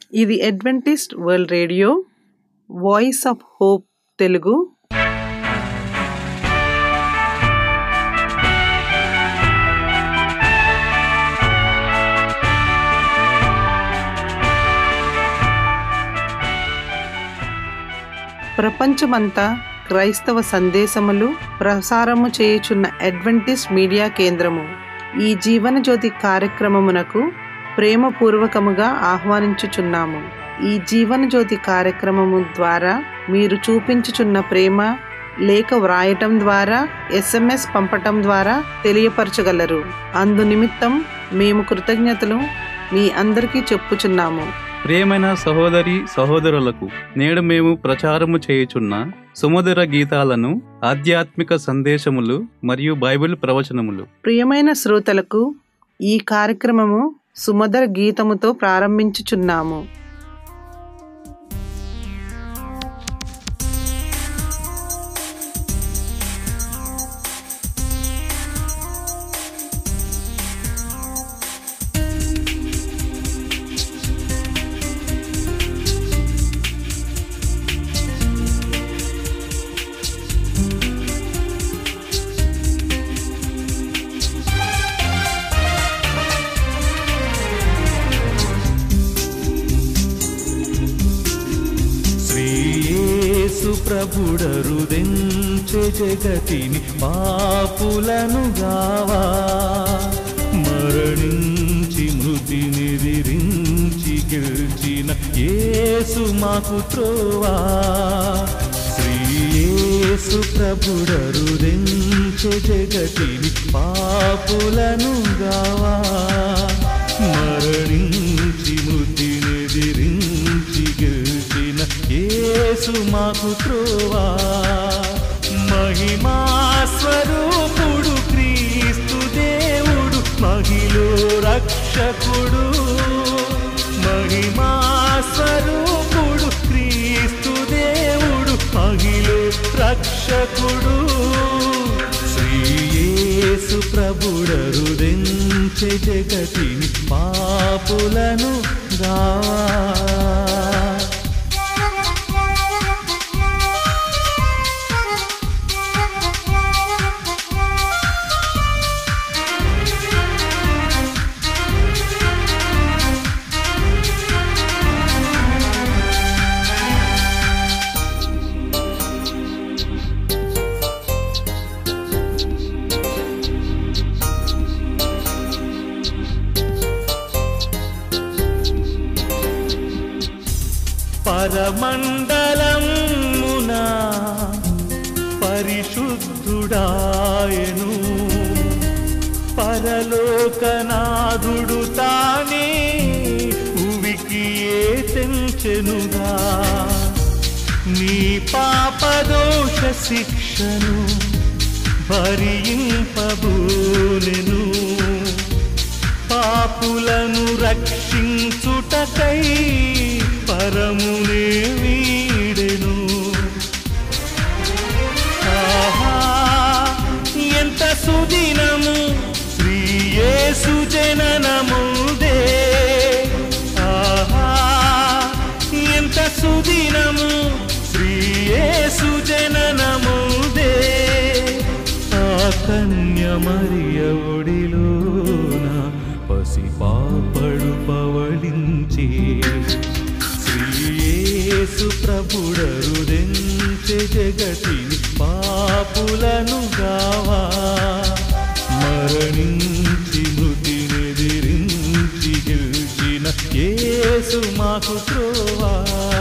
ఇది Adventist world radio voice of hope Telugu ప్రపంచమంతా క్రైస్తవ సందేశములు ప్రసారము చేయుచున్న అడ్వెంటిస్ట్ మీడియా కేంద్రము ఈ జీవన జ్యోతి కార్యక్రమమునకు ప్రేమపూర్వకముగా ఆహ్వానించుచున్నాము ఈ జీవన జ్యోతి కార్యక్రమము ద్వారా మీరు చూపించుచున్న ప్రేమ లేఖ వ్రాయటం ద్వారా ఎస్ఎంఎస్ పంపటం ద్వారా తెలియపరచగలరు అందు నిమిత్తం మేము కృతజ్ఞతలు మీ అందరికీ చెప్పుచున్నాము ప్రియమైన సహోదరి సహోదరులకు నేడు మేము ప్రచారము చేయుచున్న సుమధుర గీతాలను ఆధ్యాత్మిక సందేశములు మరియు బైబిల్ ప్రవచనములు ప్రియమైన శ్రోతలకు ఈ కార్యక్రమము సుమధుర గీతముతో ప్రారంభించుచున్నాము శ్రీయేసు ప్రభుడరుదెంచె జగతిని పాపులను గావా మరణించి మృతి నిదిరించి గెలిచిన యేసు మాకు త్రోవా శ్రీయేసు ప్రభుడరుదెంచె జగతిని పాపులను గావా మరణించి మృతి నిదిరించి గెలిచిన యేసు మాకు త్రోవా మహిమా స్వరూపుడు క్రీస్తు దేవుడు మహిళ రక్షకుడు మహిమా స్వరూపుడు క్రీస్తు దేవుడు మహిళ రక్షకుడు శ్రీయేసు ప్రభుడరుదెంచె జగతిని పాపులను గావా పరమండలమున పరిశుద్ధుడాయను పరలోకనాథుడు తానే ఉవికి ఏ తెంచెనుగా నీ పాపదోష శిక్షను భరింపబూనెను పాపులను రక్షించుటకై పరమునే వీడెను ఆహా ఎంత సుదినము శ్రీయేసు జననముదే ఆహా ఎంత సుదినము శ్రీయేసు జననముదే ఆ కన్య మరియ ఒడిలోన పసి పాపడు పవళించి శ్రీయేసు ప్రభుడరుదెంచె జగతిని పాపులను గావా మరణించి మృతి నిదిరించి గెలిచిన యేసు మాకు త్రోవా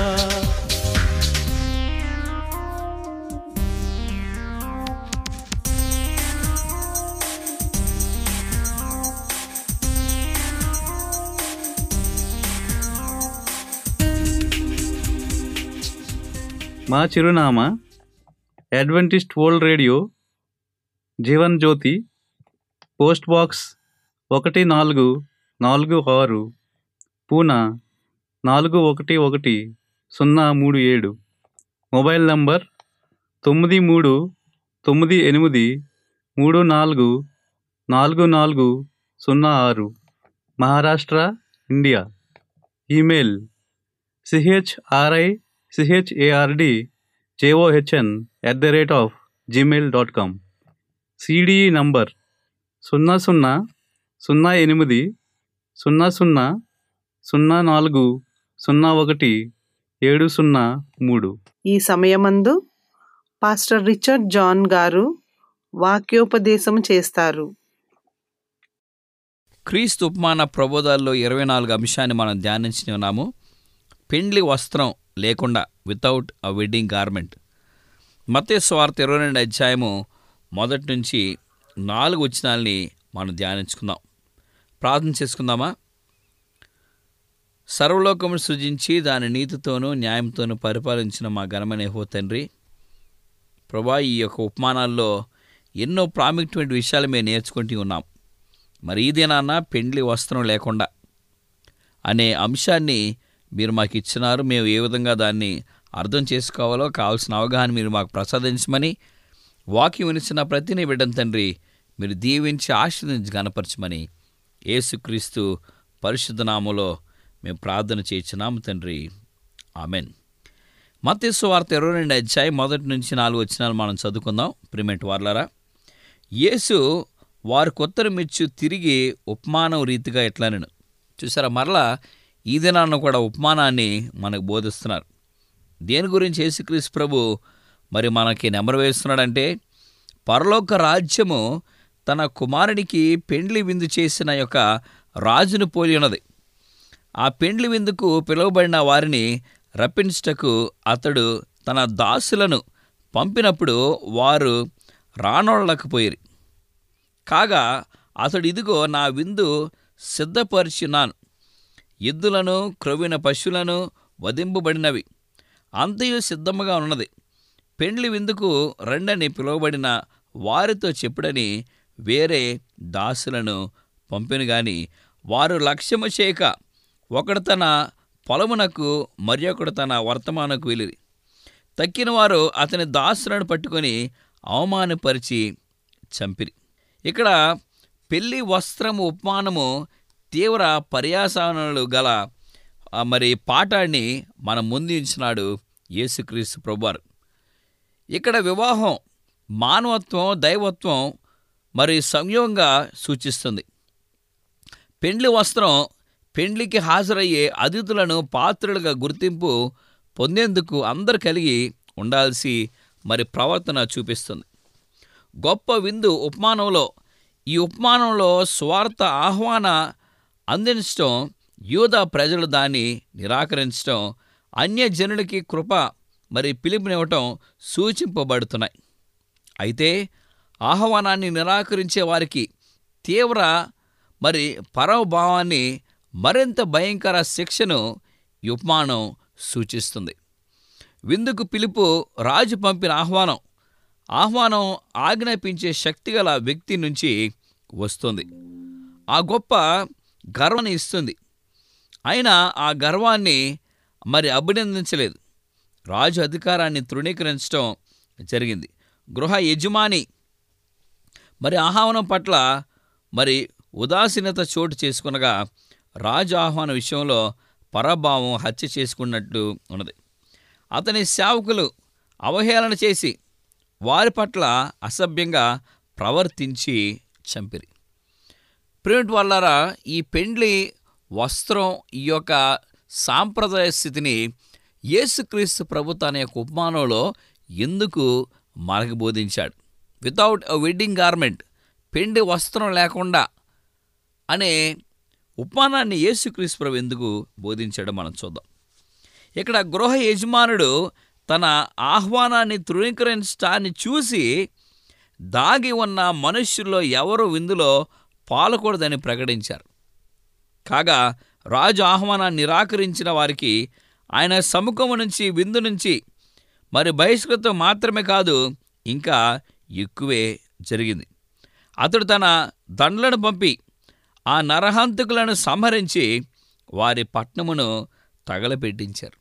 మా చిరునామా Adventist world radio Jeevan Jyoti post box ఒకటి నాలుగు నాలుగు ఆరు పూనా నాలుగు ఒకటి ఒకటి సున్నా మూడు ఏడు మొబైల్ నంబర్ తొమ్మిది మూడు తొమ్మిది ఎనిమిది మూడు నాలుగు నాలుగు నాలుగు సున్నా ఆరు Maharashtra India email CHRI CHARD JOHN at the rate of Gmail dot com CDE number సున్నా సున్నా సున్నా ఎనిమిది సున్నా సున్నా సున్నా నాలుగు సున్నా ఒకటి ఏడు సున్నా మూడు ఈ సమయమందు పాస్టర్ రిచర్డ్ జాన్ గారు వాక్యోపదేశం చేస్తారు క్రీస్తు ఉపమాన ప్రబోధాల్లో ఇరవై నాలుగు అంశాన్ని మనం ధ్యానించి ఉన్నాము పెండ్లి వస్త్రం లేకుండా వితౌట్ అ వెడ్డింగ్ గార్మెంట్ మతే స్వార్థ ఇరవై రెండు అధ్యాయము మొదటి నుంచి నాలుగు వచనాల్ని మనం ధ్యానించుకుందాం ప్రార్థన చేసుకుందామా సర్వలోకమును సృజించి దాని నీతితోనూ న్యాయంతోనూ పరిపాలించిన మా ఘనమైన హో తండ్రి ప్రభా ఈ యొక్క ఉపమానాల్లో ఎన్నో ప్రాముఖ్యమైన విషయాలు మేము నేర్చుకుంటూ ఉన్నాం మరి ఈ దినాన పెండ్లి వస్త్రం లేకుండా అనే అంశాన్ని మీరు మాకు ఇచ్చినారు మేము ఏ విధంగా దాన్ని అర్థం చేసుకోవాలో కావాల్సిన అవగాహన మీరు మాకు ప్రసాదించమని వాక్యం వినిచిన ప్రతిని బిడ్డం తండ్రి మీరు దీవించి ఆశీర్వదించి గనపరచమని యేసుక్రీస్తు పరిశుద్ధ నామములో మేము ప్రార్థన చేయించున్నాము తండ్రి ఆమెన్ మత్స్సు వార్త ఇరవై రెండు అధ్యాయం మొదటి నుంచి నాలుగు వచ్చినాలు మనం చదువుకుందాం ప్రిమెంట్ వార్లరా యేసు వారి కొత్తరు మెచ్చు తిరిగి ఉపమానం రీతిగా ఎట్లనను చూసారా మరలా ఈ దినాన్న కూడా ఉపమానాన్ని మనకు బోధిస్తున్నారు దేని గురించి యేసుక్రీస్తు ప్రభు మరి మనకి నెంబర్ వేస్తున్నాడంటే పరలోక రాజ్యము తన కుమారునికి పెండ్లి విందు చేసిన యొక్క రాజును పోలి ఉన్నది ఆ పెండ్లి విందుకు పిలువబడిన వారిని రప్పించుటకు అతడు తన దాసులను పంపినప్పుడు వారు రానోళ్ళకపోయిరి కాగా అతడు ఇదిగో నా విందు సిద్ధపరిచినాను ఎద్దులను క్రొవ్విన పశువులను వధింపబడినవి అంతయు సిద్ధముగా ఉన్నది పెండ్లి విందుకు రెండని పిలువబడిన వారితో చెప్పుడని వేరే దాసులను పంపిన గాని వారు లక్ష్యము చేయక ఒకడు తన పొలమునకు మరి ఒకడు తన వర్తమానకు వెళ్ళిరి తక్కిన వారు అతని దాసులను పట్టుకొని అవమానపరిచి చంపిరి ఇక్కడ పెళ్లి వస్త్రము ఉపమానము తీవ్ర పర్యాసనాలు గల ఆ, మరి పాఠాన్ని మనం ముందుంచినాడు యేసుక్రీస్తు ప్రభువారు ఇక్కడ వివాహం మానవత్వం దైవత్వం మరి సంయోగంగా సూచిస్తుంది పెండ్లి వస్త్రం పెండ్లికి హాజరయ్యే అతిథులను పాత్రలుగా గుర్తింపు పొందేందుకు అందరు కలిగి ఉండాల్సి మరి ప్రవర్తన చూపిస్తుంది గొప్ప విందు ఉపమానంలో ఈ ఉపమానంలో స్వార్థ ఆహ్వాన అందించడం యూదా ప్రజలు దాన్ని నిరాకరించడం అన్యజనులకి కృప మరి పిలుపునివ్వటం సూచింపబడుతున్నాయి అయితే ఆహ్వానాన్ని నిరాకరించే వారికి తీవ్ర మరి పరభావాన్ని మరింత భయంకర శిక్షను ఈ ఉపమానం సూచిస్తుంది విందుకు పిలుపు రాజు పంపిన ఆహ్వానం ఆహ్వానం ఆజ్ఞాపించే శక్తిగల వ్యక్తి నుంచి వస్తుంది ఆ గొప్ప గర్వాన్ని ఇస్తుంది అయినా ఆ గర్వాన్ని మరి అభినందించలేదు రాజు అధికారాన్ని తృణీకరించడం జరిగింది గృహ యజమాని మరి ఆహ్వానం పట్ల మరి ఉదాసీనత చోటు చేసుకునగా రాజు ఆహ్వాన విషయంలో పరభావం హత్య చేసుకున్నట్లు ఉన్నది అతని సేవకులు అవహేళన చేసి వారి పట్ల అసభ్యంగా ప్రవర్తించి చంపిరి ప్రేమిటి వాళ్ళారా ఈ పెండ్లి వస్త్రం ఈ యొక్క సాంప్రదాయ స్థితిని యేసుక్రీస్తు ప్రభు తన యొక్క ఉపమానంలో ఎందుకు మనకు బోధించాడు వితౌట్ అ వెడ్డింగ్ గార్మెంట్ పెండి వస్త్రం లేకుండా అనే ఉపమానాన్ని యేసుక్రీస్తు ప్రభు ఎందుకు బోధించాడో మనం చూద్దాం ఇక్కడ గృహ యజమానుడు తన ఆహ్వానాన్ని తృణీకరించడాన్ని చూసి దాగి ఉన్న మనుష్యుల్లో ఎవరు విందులో పాలకూడదని ప్రకటించారు కాగా రాజు ఆహ్వానాన్ని నిరాకరించిన వారికి ఆయన సముఖము నుంచి విందు నుంచి మరి బహిష్కృతం మాత్రమే కాదు ఇంకా ఎక్కువే జరిగింది అతడు తన దండ్లను పంపి ఆ నరహంతకులను సంహరించి వారి పట్నమును తగలపెట్టించారు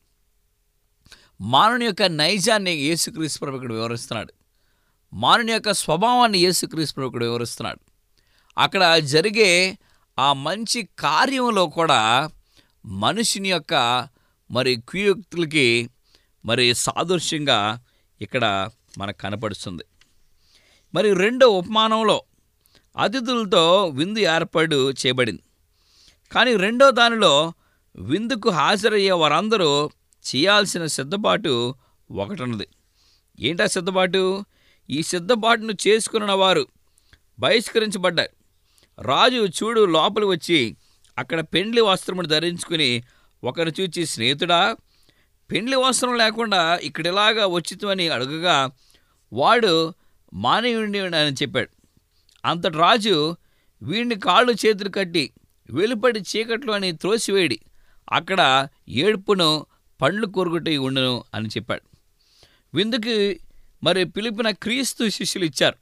మానవుని యొక్క నైజాన్ని యేసుక్రీస్తు ప్రభు ఇక్కడ వివరిస్తున్నాడు మానవుని యొక్క స్వభావాన్ని యేసుక్రీస్తు ప్రభు ఇక్కడ వివరిస్తున్నాడు అక్కడ జరిగే ఆ మంచి కార్యంలో కూడా మనుషుని యొక్క మరి కుయుక్తులకి మరి సాదృశ్యంగా ఇక్కడ మనకు కనపడుస్తుంది మరి రెండో ఉపమానంలో అతిథులతో విందు ఏర్పాటు చేయబడింది కానీ రెండో దానిలో విందుకు హాజరయ్యే వారందరూ చేయాల్సిన సిద్ధపాటు ఒకటున్నది ఏంటా సిద్ధపాటు ఈ సిద్ధపాటును చేసుకున్న వారు బహిష్కరించబడ్డారు రాజు చూడు లోపలి వచ్చి అక్కడ పెండ్లి వస్త్రమును ధరించుకుని ఒకరు చూచి స్నేహితుడా పెండ్లి వస్త్రం లేకుండా ఇక్కడ ఇలాగా వచ్చితమని అడుగగా వాడు మానవుడిని అని చెప్పాడు అంతటి రాజు వీడిని కాళ్ళు చేతులు కట్టి వెలుపడి చీకట్లో అని త్రోసివేడి అక్కడ ఏడుపును పండ్లు కొరుకుటి ఉండును అని చెప్పాడు విందుకి మరి పిలిపిన క్రీస్తు శిష్యులు ఇచ్చారు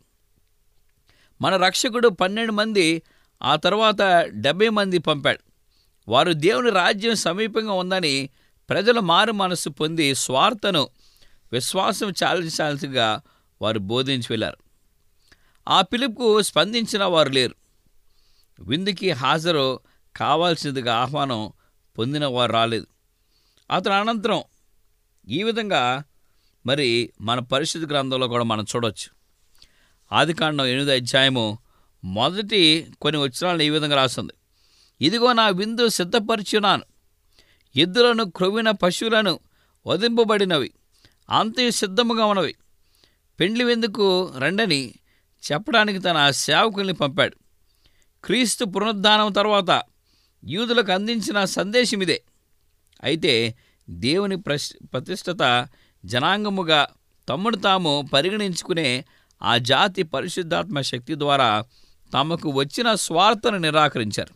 మన రక్షకుడు పన్నెండు మంది ఆ తర్వాత డెబ్బై మంది పంపాడు వారు దేవుని రాజ్యం సమీపంగా ఉందని ప్రజల మారు మనస్సు పొంది స్వార్థను విశ్వాసం చాలించాల్సిగా వారు బోధించి వెళ్ళారు ఆ పిలుపుకు స్పందించిన వారు లేరు విందుకి హాజరు కావాల్సిందిగా ఆహ్వానం పొందిన వారు రాలేదు అతని అనంతరం ఈ విధంగా మరి మన పరిశుద్ధ గ్రంథంలో కూడా మనం చూడవచ్చు ఆదికాండం ఎనిమిది అధ్యాయము మొదటి కొన్ని వచనాలను ఈ విధంగా రాస్తుంది ఇదిగో నా విందు సిద్ధపరిచున్నాను ఎద్దులను క్రొవ్విన పశువులను వధింపబడినవి అంతయు సిద్ధముగా ఉన్నవి పెండ్లి విందుకు రండని చెప్పడానికి తన సేవకుల్ని పంపాడు క్రీస్తు పునరుద్ధానం తర్వాత యూదులకు అందించిన సందేశం ఇదే అయితే దేవుని ప్రశ్ ప్రతిష్టత జనాంగముగా తమ్ముడు తాము పరిగణించుకునే ఆ జాతి పరిశుద్ధాత్మ శక్తి ద్వారా తమకు వచ్చిన స్వార్థను నిరాకరించారు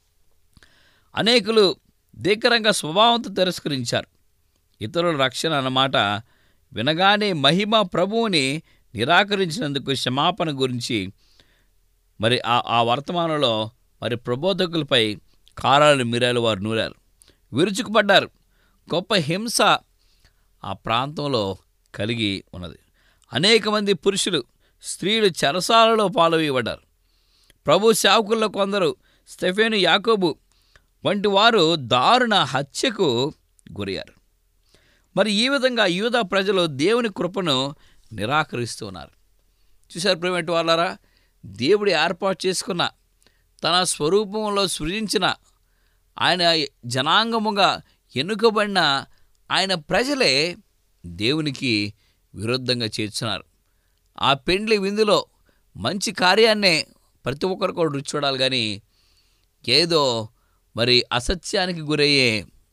అనేకులు దీకరంగా స్వభావంతో తిరస్కరించారు ఇతరుల రక్షణ అన్నమాట వినగానే మహిమ ప్రభువుని నిరాకరించినందుకు క్షమాపణ గురించి మరి ఆ ఆ వర్తమానంలో మరి ప్రబోధకులపై కారాలు మిరాలు వారు నూరారు విరుచుకుపడ్డారు గొప్ప హింస ఆ ప్రాంతంలో కలిగి ఉన్నది అనేక మంది పురుషులు స్త్రీలు చెరసాలలో పాల్గొయ్యబడ్డారు ప్రభు సేవకుల్లో కొందరు స్టెఫేను యాకోబు వంటి వారు దారుణ హత్యకు గురయ్యారు మరి ఈ విధంగా యూదా ప్రజలు దేవుని కృపను నిరాకరిస్తూ ఉన్నారు చూశారు ప్రేమటి వాళ్ళారా దేవుడు ఏర్పాటు చేసుకున్న తన స్వరూపంలో సృజించిన ఆయన జనాంగముగా ఎన్నుకబడిన ఆయన ప్రజలే దేవునికి విరుద్ధంగా చేర్చున్నారు ఆ పెండ్లి విందులో మంచి కార్యాన్నే ప్రతి ఒక్కరు కూడా రుచి చూడాలి కానీ ఏదో మరి అసత్యానికి గురయ్యే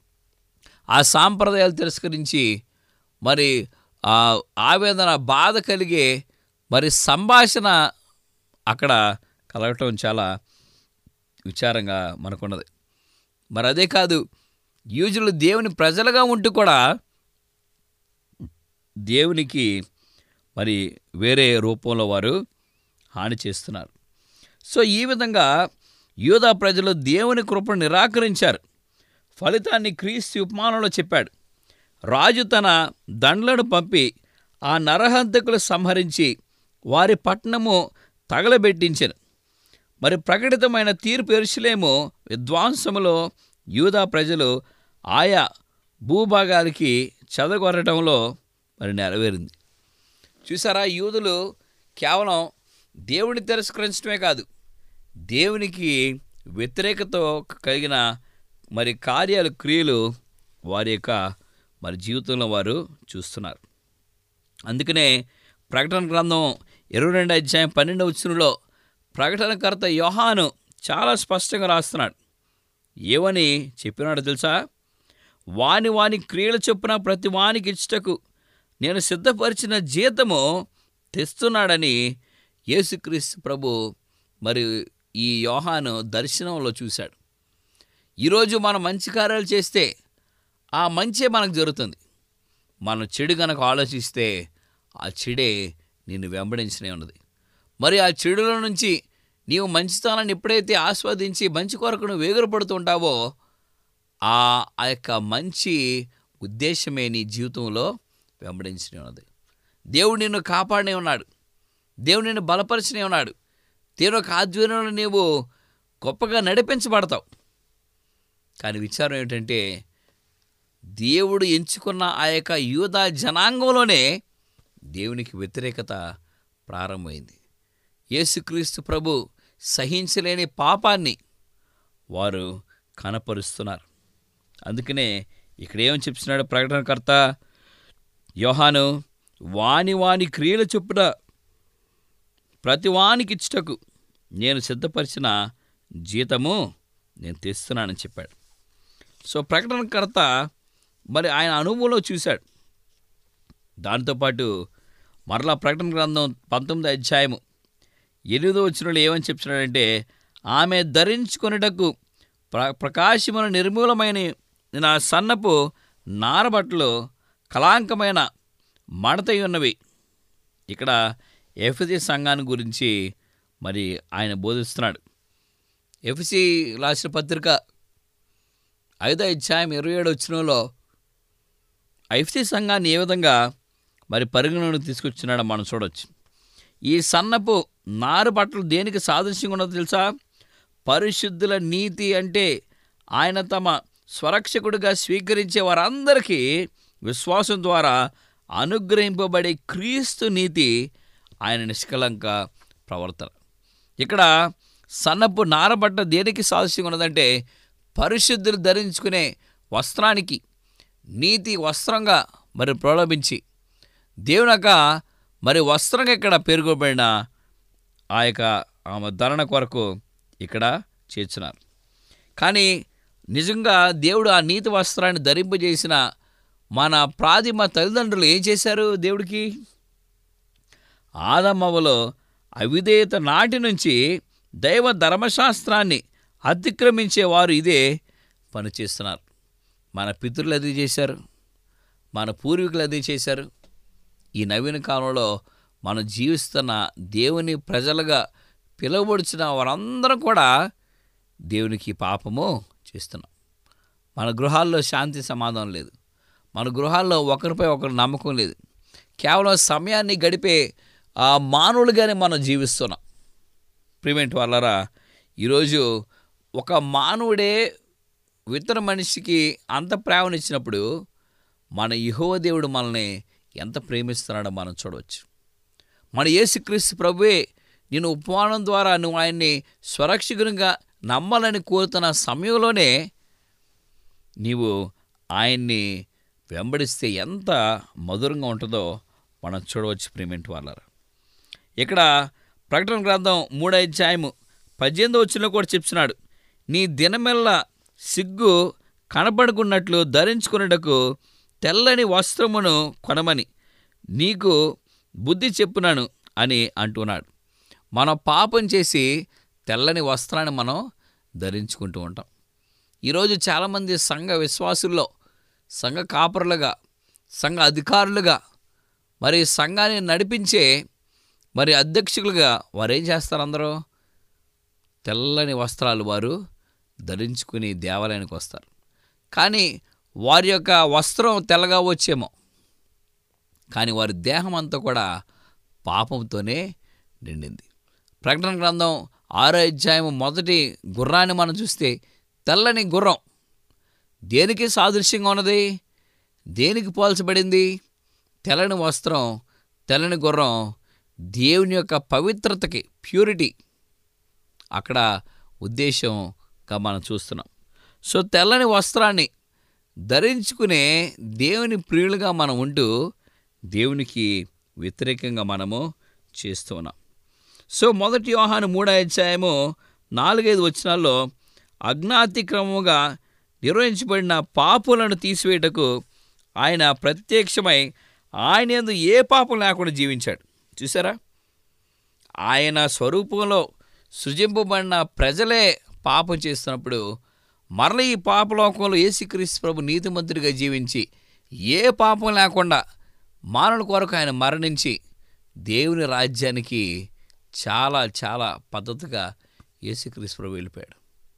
ఆ సాంప్రదాయాలు తిరస్కరించి మరి ఆ ఆవేదన బాధ కలిగే మరి సంభాషణ అక్కడ కలగటం చాలా విచారంగా మనకున్నది మరి అదే కాదు యూజులు దేవుని ప్రజలుగా ఉంటూ కూడా దేవునికి మరి వేరే రూపంలో వారు హాని చేస్తున్నారు సో ఈ విధంగా యూదా ప్రజలు దేవుని కృపను నిరాకరించారు ఫలితాన్ని క్రీస్తు ఉపమానంలో చెప్పాడు రాజు తన దండ్లను పంపి ఆ నరహంతకులు సంహరించి వారి పట్టణము తగలబెట్టించెను మరి ప్రకటితమైన తీర్పు ఎరుసలేము విద్వాంసములో యూదా ప్రజలు ఆయా భూభాగాలకి చెదగొరటంలో మరి నెరవేరింది చూసారా యూదులు కేవలం దేవుని తిరస్కరించడమే కాదు దేవునికి వ్యతిరేకతో కలిగిన మరి కార్యాలు క్రియలు వారి యొక్క మరి జీవితంలో వారు చూస్తున్నారు అందుకనే ప్రకటన గ్రంథం ఇరవై రెండు అధ్యాయం పన్నెండవ వచనంలో ప్రకటనకర్త యోహాను చాలా స్పష్టంగా రాస్తున్నాడు ఏమని చెప్పినాడో తెలుసా వాని వాని క్రియల చొప్పున ప్రతి వానికి ఇచ్చటకు నేను సిద్ధపరిచిన జీతము తెస్తున్నాడని యేసుక్రీస్తు ప్రభు మరి ఈ యోహాను దర్శనంలో చూశాడు ఈరోజు మనం మంచి కార్యాలు చేస్తే ఆ మంచే మనకు జరుగుతుంది మనం చెడు గనక ఆలోచిస్తే ఆ చెడే నిన్ను వెంబడించనే ఉన్నది మరి ఆ చెడుల నుంచి నీవు మంచితనాన్ని ఎప్పుడైతే ఆస్వాదించి మంచి కొరకు నువ్వు వేగురపడుతుంటావో ఆ ఆ యొక్క మంచి ఉద్దేశమే నీ జీవితంలో వెంబడించనే ఉన్నది దేవుడు నిన్ను కాపాడనే ఉన్నాడు దేవుడు నిన్ను బలపరిచనే ఉన్నాడు దేవుని యొక్క ఆధ్వర్యంలో నీవు గొప్పగా నడిపించబడతావు కానీ విచారం ఏమిటంటే దేవుడు ఎంచుకున్న ఆ యొక్క యూదా జనాంగంలోనే దేవునికి వ్యతిరేకత ప్రారంభమైంది యేసుక్రీస్తు ప్రభు సహించలేని పాపాన్ని వారు కనపరుస్తున్నారు అందుకనే ఇక్కడ ఏమని చెప్తున్నాడు ప్రకటనకర్త యోహాను వాని వాని క్రియల చొప్పున ప్రతి వానికి ఇచ్చటకు నేను సిద్ధపరిచిన జీతము నేను తెస్తున్నానని చెప్పాడు సో ప్రకటనకర్త మరి ఆయన అనుభవంలో చూశాడు దాంతోపాటు మరలా ప్రకటన గ్రంథం పంతొమ్మిది అధ్యాయము ఎనిమిదో వచ్చిన ఏమని చెప్తున్నాడంటే ఆమె ధరించుకొనుటకు ప్ర ప్రకాశమున నిర్మూలమైన నా సన్నపు నారబట్టలు కళాంకమైన మడతై ఉన్నవి ఇక్కడ ఎఫ్సి సంఘాన్ని గురించి మరి ఆయన బోధిస్తున్నాడు ఎఫ్సి రాసిన పత్రిక ఐదో అధ్యాయం ఇరవై ఏడు వచ్చినలో ఐఫ్సి సంఘాన్ని ఏ విధంగా మరి పరిగణలోకి తీసుకొచ్చినాడో మనం చూడవచ్చు ఈ సన్నపు నారు బట్టలు దేనికి సాదృశ్యంగా ఉన్నదో తెలుసా పరిశుద్ధుల నీతి అంటే ఆయన తమ స్వరక్షకుడిగా స్వీకరించే వారందరికీ విశ్వాసం ద్వారా అనుగ్రహింపబడే క్రీస్తు నీతి ఆయన నిష్కలంక ప్రవర్తన ఇక్కడ సన్నపు నారబట్ట దేనికి సాదృశ్యంగా ఉన్నదంటే పరిశుద్ధులు ధరించుకునే వస్త్రానికి నీతి వస్త్రంగా మరి ప్రలోభించి దేవునక మరి వస్త్రంగా ఇక్కడ పేర్కొబడిన ఆ యొక్క ఆమె ధరణ కొరకు ఇక్కడ చేర్చున్నారు కానీ నిజంగా దేవుడు ఆ నీతి వస్త్రాన్ని ధరింపజేసిన మన ప్రాదిమ తల్లిదండ్రులు ఏం చేశారు దేవుడికి ఆదమ్మవలో అవిధేయత నాటి నుంచి దైవ ధర్మశాస్త్రాన్ని అతిక్రమించేవారు ఇదే పనిచేస్తున్నారు మన పితరులు అది చేశారు మన పూర్వీకులు అది చేశారు ఈ నవీన కాలంలో మనం జీవిస్తున్న దేవుని ప్రజలుగా పిలువబడిచిన వారందరం కూడా దేవునికి పాపము చేస్తున్నాం మన గృహాల్లో శాంతి సమాధానం లేదు మన గృహాల్లో ఒకరిపై ఒకరు నమ్మకం లేదు కేవలం సమయాన్ని గడిపే ఆ మానవులుగానే మనం జీవిస్తున్నాం ప్రివెంట్ వాళ్ళరా ఈరోజు ఒక మానవుడే ఇతర మనిషికి అంత ప్రేమనిచ్చినప్పుడు మన యెహోవా దేవుడు మనల్ని ఎంత ప్రేమిస్తున్నాడో మనం చూడవచ్చు మన యేసుక్రీస్తు ప్రభువే నేను ఉపమానం ద్వారా నువ్వు ఆయన్ని స్వరక్షకునిగా నమ్మాలని కోరుతున్న సమయంలోనే నీవు ఆయన్ని వెంబడిస్తే ఎంత మధురంగా ఉంటుందో మనం చూడవచ్చు ప్రేమెంట్ వాళ్ళరా ఇక్కడ ప్రకటన గ్రంథం మూడో అధ్యాయము పద్దెనిమిదో వచ్చిన కూడా చెప్తున్నాడు నీ దినమెల్లా సిగ్గు కనపడుకున్నట్లు ధరించుకున్నటకు తెల్లని వస్త్రమును కొనమని నీకు బుద్ధి చెప్పునాను అని అంటున్నాడు మనం పాపం చేసి తెల్లని వస్త్రాన్ని మనం ధరించుకుంటూ ఉంటాం ఈరోజు చాలామంది సంఘ విశ్వాసుల్లో సంఘ కాపరులుగా సంఘ అధికారులుగా మరి సంఘాన్ని నడిపించే మరి అధ్యక్షులుగా వారు ఏం చేస్తారు అందరూ తెల్లని వస్త్రాలు వారు ధరించుకుని దేవాలయానికి వస్తారు కానీ వారి యొక్క వస్త్రం తెల్లగా వచ్చేమో కానీ వారి దేహం అంతా కూడా పాపంతోనే నిండింది ప్రకటన గ్రంథం ఆరో అధ్యాయం మొదటి గుర్రాన్ని మనం చూస్తే తెల్లని గుర్రం దేనికి సాదృశ్యంగా ఉన్నది దేనికి పోల్చబడింది తెల్లని వస్త్రం తెల్లని గుర్రం దేవుని యొక్క పవిత్రతకి ప్యూరిటీ అక్కడ ఉద్దేశంగా మనం చూస్తున్నాం సో తెల్లని వస్త్రాన్ని ధరించుకునే దేవుని ప్రియులుగా మనం ఉంటూ దేవునికి వ్యతిరేకంగా మనము చేస్తూ ఉన్నాం సో మొదటి యోహాను మూడో అధ్యాయము నాలుగైదు వచనాల్లో అజ్ఞాతిక్రమముగా నిర్వహించబడిన పాపులను తీసివేయటకు ఆయన ప్రత్యక్షమై ఆయన యందు ఏ పాపం లేకుండా జీవించాడు చూసారా ఆయన స్వరూపంలో సృజింపబడిన ప్రజలే పాపం చేస్తున్నప్పుడు మరల ఈ పాపలోకంలో యేసుక్రీస్తు ప్రభు నీతిమంతుడిగా జీవించి ఏ పాపం లేకుండా మానవుల కొరకు ఆయన మరణించి దేవుని రాజ్యానికి చాలా చాలా పద్ధతిగా యేసుక్రీస్తు ప్రభు వెళ్ళిపోయాడు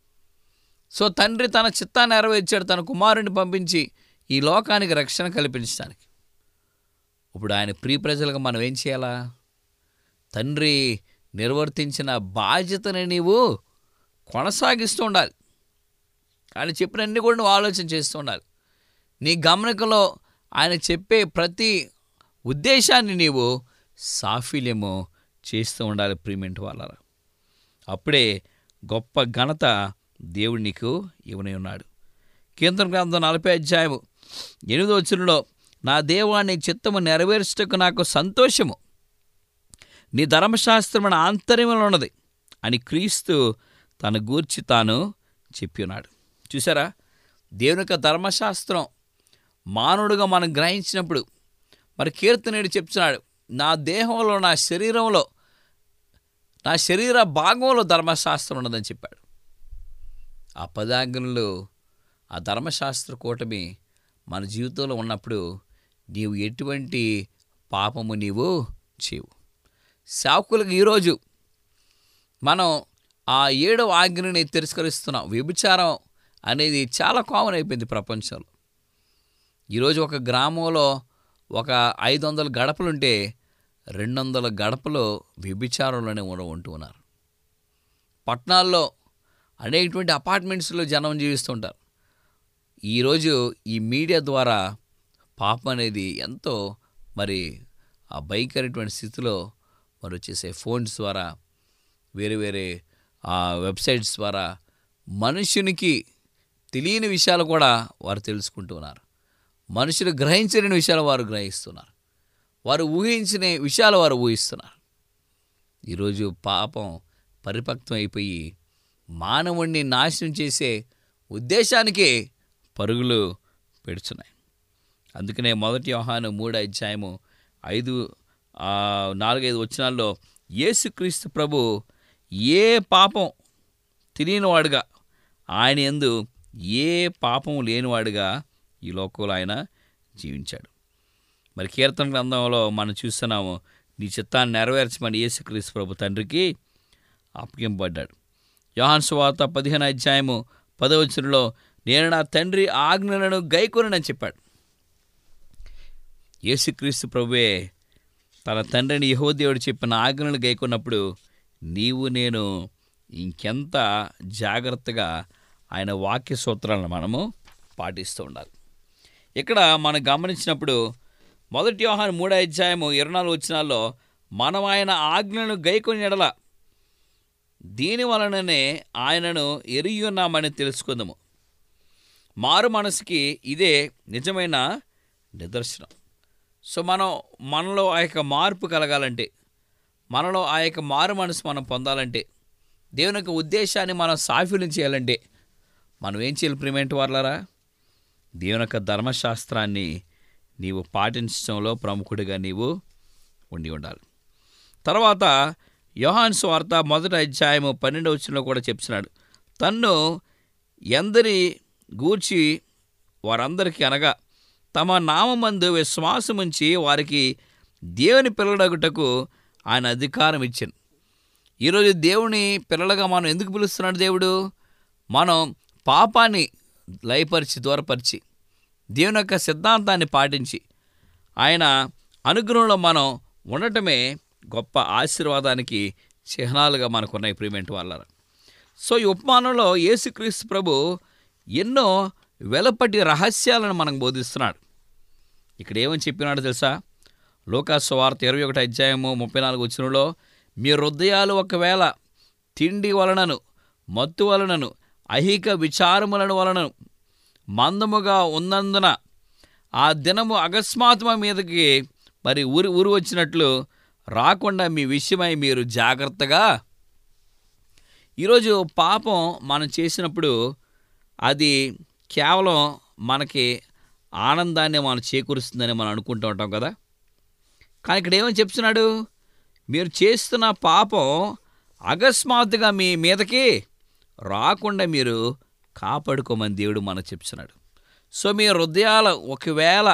సో తండ్రి తన చిత్తాన్ని నెరవేర్చాడు తన కుమారుని పంపించి ఈ లోకానికి రక్షణ కల్పించడానికి ఇప్పుడు ఆయన ప్రియ ప్రజలుగా మనం ఏం చేయాలా తండ్రి నిర్వర్తించిన బాధ్యతని నీవు కొనసాగిస్తూ ఉండాలి ఆయన చెప్పినన్ని కూడా నువ్వు ఆలోచన చేస్తూ ఉండాలి నీ గమనికలో ఆయన చెప్పే ప్రతి ఉద్దేశాన్ని నీవు సాఫీల్యము చేస్తూ ఉండాలి ప్రియమెంట్ వాళ్ళరా అప్పుడే గొప్ప ఘనత దేవుడు నీకు ఇవ్వని ఉన్నాడు కీర్తన గ్రంథం నలభై అధ్యాయము ఎనిమిదో వచ్చినలో నా దేవాన్ని చిత్తము నెరవేర్చుటకు నాకు సంతోషము నీ ధర్మశాస్త్రం మన ఆంతర్యంలో ఉన్నది అని క్రీస్తు తన గూర్చి తాను చెప్పి ఉన్నాడు చూసారా దేవుని యొక్క ధర్మశాస్త్రం మానవుడుగా మనం గ్రహించినప్పుడు మరి కీర్తనేడు చెప్తున్నాడు నా దేహంలో నా శరీరంలో నా శరీర భాగంలో ధర్మశాస్త్రం ఉన్నదని చెప్పాడు ఆ పదాజ్ఞలు ఆ ధర్మశాస్త్ర కూటమి మన జీవితంలో ఉన్నప్పుడు నీవు ఎటువంటి పాపము నీవు చేయవు శాకులకు ఈరోజు మనం ఆ ఏడవ ఆజ్ఞని తిరస్కరిస్తున్నాం వ్యభిచారం అనేది చాలా కామన్ అయిపోయింది ప్రపంచంలో ఈరోజు ఒక గ్రామంలో ఒక ఐదు వందల గడపలుంటే రెండు వందల గడపలు వ్యభిచారంలోనే ఉండ- ఉంటూ ఉన్నారు పట్టణాల్లో అనేకటువంటి అపార్ట్మెంట్స్లో జనం జీవిస్తుంటారు ఈరోజు ఈ మీడియా ద్వారా పాపం అనేది ఎంతో మరి ఆ భయంకరమైన స్థితిలో మరి వచ్చేసే ఫోన్స్ ద్వారా వేరే వేరే ఆ వెబ్సైట్స్ ద్వారా మనుషునికి తెలియని విషయాలు కూడా వారు తెలుసుకుంటూ ఉన్నారు మనుషులు గ్రహించలేని విషయాలు వారు గ్రహిస్తున్నారు వారు ఊహించిన విషయాలు వారు ఊహిస్తున్నారు ఈరోజు పాపం పరిపక్వం అయిపోయి మానవుణ్ణి నాశనం చేసే ఉద్దేశానికే పరుగులు పెడుతున్నాయి అందుకనే మొదటి వ్యవహాను మూడు అధ్యాయము ఐదు ఆ, నాలుగైదు వచనాల్లో యేసుక్రీస్తు ప్రభు ఏ పాపం తెలియనివాడుగా ఆయన ఎందు ఏ పాపం లేనివాడుగా ఈ లోకంలో ఆయన జీవించాడు మరి కీర్తన గ్రంథంలో మనం చూస్తున్నాము నీ చిత్తాన్ని నెరవేర్చమని యేసుక్రీస్తు ప్రభు తండ్రికి అప్పగింపబడ్డాడు యోహాన్ సువార్త పదిహేను అధ్యాయము పదవచనంలో నేను నా తండ్రి ఆజ్ఞలను గైకొనని చెప్పాడు యేసుక్రీస్తు ప్రభువే తన తండ్రిని యహోదేవుడు చెప్పిన ఆజ్ఞలను గైకొన్నప్పుడు నీవు నేను ఇంకెంత జాగ్రత్తగా ఆయన వాక్య సూత్రాలను మనము పాటిస్తూ ఉండాలి ఇక్కడ మనం గమనించినప్పుడు మొదటి వ్యవహారం మూడో అధ్యాయము ఇరవై నాలుగు వచ్చినాల్లో మనం ఆయన ఆజ్ఞలను గైకొని ఎడల దీని వలననే ఆయనను ఎరిగి ఉన్నామని తెలుసుకుందాము మారు మనసుకి ఇదే నిజమైన నిదర్శనం సో మనం మనలో ఆ యొక్క మార్పు కలగాలంటే మనలో ఆ యొక్క మారు మనసు మనం పొందాలంటే దేవుని యొక్క ఉద్దేశాన్ని మనం సాఫీల్యం చేయాలంటే మనం ఏం చేయాలి ప్రిమెంట్ వాళ్ళరా దేవుని యొక్క ధర్మశాస్త్రాన్ని నీవు పాటించడంలో ప్రముఖుడిగా నీవు ఉండి ఉండాలి తర్వాత యోహాన్ స్వార్త మొదటి అధ్యాయము పన్నెండవ వచనంలో కూడా చెప్తున్నాడు తన్ను ఎందరి గూర్చి వారందరికీ అనగా తమ నామందు విశ్వాసముంచి వారికి దేవుని పిల్లడగుటకు ఆయన అధికారం ఇచ్చాను ఈరోజు దేవుని పిల్లలుగా మనం ఎందుకు పిలుస్తున్నాడు దేవుడు మనం పాపాన్ని లయపరిచి దూరపరిచి దేవుని యొక్క సిద్ధాంతాన్ని పాటించి ఆయన అనుగ్రహంలో మనం ఉండటమే గొప్ప ఆశీర్వాదానికి చిహ్నాలుగా మనకున్నాయి ప్రియమెంట్ వాళ్ళ సో ఈ ఉపమానంలో యేసుక్రీస్తు ప్రభు ఎన్నో వెలపటి రహస్యాలను మనకు బోధిస్తున్నాడు ఇక్కడ ఏమని చెప్పినాడో తెలుసా లోకాసు వార్త ఇరవై ఒకటి అధ్యాయము ముప్పై నాలుగు వచ్చినలో మీ హృదయాలు ఒకవేళ తిండి వలనను మత్తు వలనను అహిక విచారములను వలనను మందముగా ఉన్నందున ఆ దినము అకస్మాత్మ మీదకి మరి ఊరి ఊరు వచ్చినట్లు రాకుండా మీ విషయమై మీరు జాగ్రత్తగా ఈరోజు పాపం మనం చేసినప్పుడు అది కేవలం మనకి ఆనందాన్ని మనం చేకూరుస్తుందని మనం అనుకుంటూ ఉంటాం కదా కానీ ఇక్కడ ఏమని చెప్తున్నాడు మీరు చేస్తున్న పాపం అకస్మాత్తుగా మీ మీదకి రాకుండా మీరు కాపాడుకోమని దేవుడు మనకు చెప్తున్నాడు సో మీ హృదయాల ఒకవేళ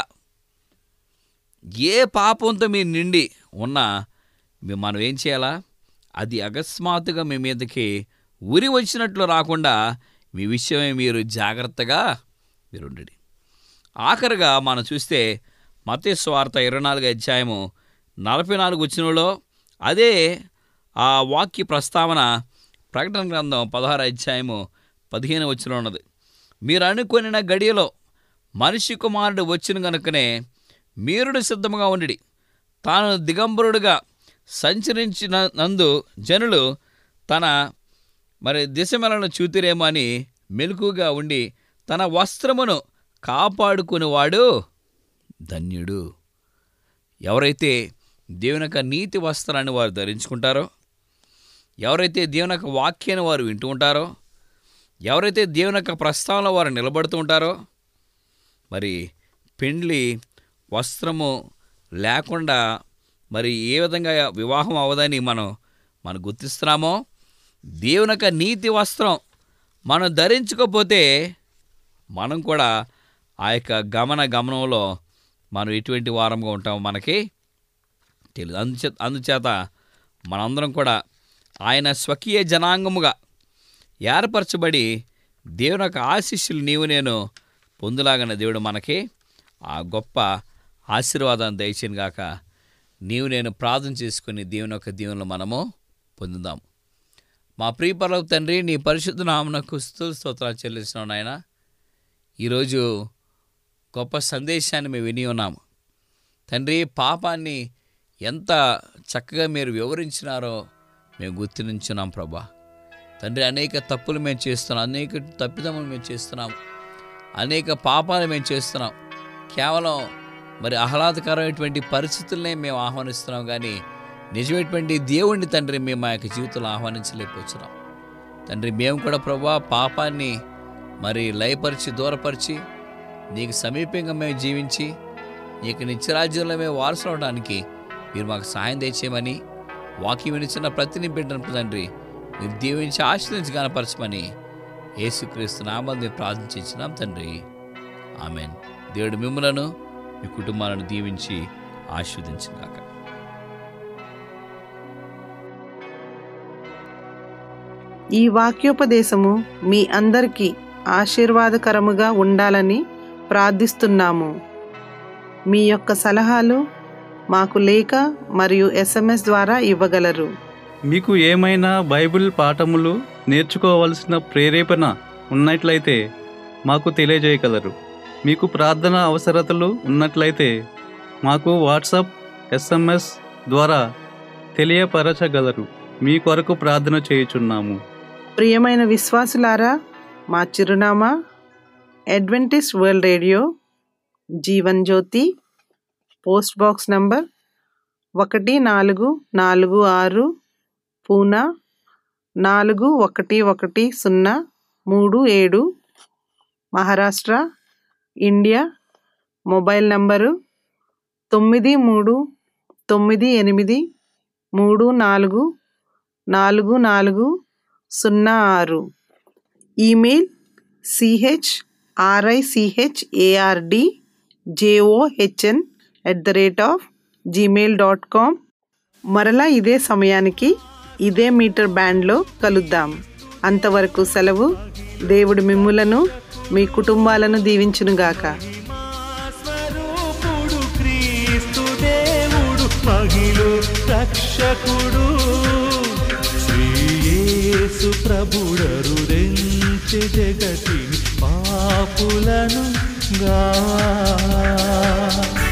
ఏ పాపంతో మీ నిండి ఉన్నా మీ- మనం ఏం చేయాలా అది అకస్మాత్తుగా మీ మీదకి ఉరి వచ్చినట్లు రాకుండా మీ విషయమే మీరు జాగ్రత్తగా మీరు ఉండండి ఆఖరిగా మనం చూస్తే మతే స్వార్థ ఇరవై నాలుగు అధ్యాయము నలభై నాలుగు వచ్చినలో అదే ఆ వాక్య ప్రస్తావన ప్రకటన గ్రంథం పదహారు అధ్యాయము పదిహేను వచ్చిన ఉన్నది మీరు అనుకొనిన గడియలో మనిషి కుమారుడు వచ్చిన గనుకనే మీరుడు సిద్ధముగా ఉండి తాను దిగంబరుడుగా సంచరించిన నందు జనులు తన మరి దిశమలను చూతిరేమో అని మెలకుగా ఉండి తన వస్త్రమును కాపాడుకునేవాడు ధన్యుడు ఎవరైతే దేవుని యొక్క నీతి వస్త్రాన్ని వారు ధరించుకుంటారో ఎవరైతే దేవుని యొక్క వాక్యాన్ని వారు వింటూ ఉంటారో ఎవరైతే దేవుని యొక్క ప్రస్తావనలో వారు నిలబడుతూ ఉంటారో మరి పెండ్లి వస్త్రము లేకుండా మరి ఏ విధంగా వివాహం అవ్వదని మనం మనం గుర్తిస్తున్నామో దేవుని యొక్క నీతి వస్త్రం మనం ధరించకపోతే మనం కూడా ఆ యొక్క గమన గమనంలో మనం ఎటువంటి వారంగా ఉంటామో మనకి తెలియదు అందుచే అందుచేత మనందరం కూడా ఆయన స్వకీయ జనాంగముగా ఏర్పరచబడి దేవుని యొక్క ఆశీస్సులు నీవు నేను పొందులాగన దేవుడు మనకి ఆ గొప్ప ఆశీర్వాదాన్ని దయచేయను గాక నీవు నేను ప్రార్థన చేసుకుని దేవుని యొక్క దీవెనలు మనము పొందుదాం మా ప్రియపరలోక తండ్రి నీ పరిశుద్ధ నామనకు స్తుతులు స్తోత్రాలు చెల్లిస్తున్నాం నాయన ఈరోజు గొప్ప సందేశాన్ని మేము విని ఉన్నాము తండ్రి పాపాన్ని ఎంత చక్కగా మీరు వివరించినారో మేము గుర్తించున్నాం ప్రభా తండ్రి అనేక తప్పులు మేము చేస్తున్నాం అనేక తప్పిదములు మేము చేస్తున్నాం అనేక పాపాలు మేము చేస్తున్నాం కేవలం మరి ఆహ్లాదకరమైనటువంటి పరిస్థితులనే మేము ఆహ్వానిస్తున్నాం కానీ నిజమైనటువంటి దేవుణ్ణి తండ్రి మేము మా యొక్క జీవితంలో ఆహ్వానించలేకపోతున్నాం తండ్రి మేము కూడా ప్రభా పాపాన్ని మరి లయపరిచి దూరపరిచి నీకు సమీపంగా మేము జీవించి నీకు నిత్యరాజ్యంలో మేము వారసులు అవడానికి మీరు మాకు సహాయం తెచ్చేయమని వాక్యం వినిచిన ప్రతిని బిడ్డను తండ్రి మీరు దీవించి ఆశ్రయించి కనపరచమని యేసుక్రీస్తు నామాన్ని మేము ప్రార్థించినాం తండ్రి ఆమెన్ దేవుడు మిమ్మలను మీ కుటుంబాలను దీవించి ఆశీర్వదించినాక ఈ వాక్యోపదేశము మీ అందరికీ ఆశీర్వాదకరముగా ఉండాలని ప్రార్థిస్తున్నాము మీ యొక్క సలహాలు మాకు లేఖ మరియు ఎస్ఎంఎస్ ద్వారా ఇవ్వగలరు మీకు ఏమైనా బైబిల్ పాఠములు నేర్చుకోవలసిన ప్రేరేపణ ఉన్నట్లయితే మాకు తెలియజేయగలరు మీకు ప్రార్థన అవసరతలు ఉన్నట్లయితే మాకు వాట్సాప్ ఎస్ఎంఎస్ ద్వారా తెలియపరచగలరు మీ కొరకు ప్రార్థన చేయుచున్నాము ప్రియమైన విశ్వాసులారా మా చిరునామా Adventist world radio Jeevan Jyoti post box number ఒకటి నాలుగు నాలుగు ఆరు పూనా నాలుగు ఒకటి ఒకటి సున్నా మూడు ఏడు మహారాష్ట్ర ఇండియా మొబైల్ నంబరు తొమ్మిది మూడు తొమ్మిది ఎనిమిది మూడు నాలుగు నాలుగు నాలుగు సున్నా ఆరు email CH RICH ARD JOHN at the rate of Gmail dot com మరలా ఇదే సమయానికి ఇదే మీటర్ బ్యాండ్లో కలుద్దాం అంతవరకు సెలవు దేవుడు మిమ్ములను మీ కుటుంబాలను దీవించునుగాక స్వరూపుడు క్రీస్తు దేవుడు మహిళు రక్షకుడు శ్రీయేసు ప్రభుడరు రెంచి జగతిని పాపులను గా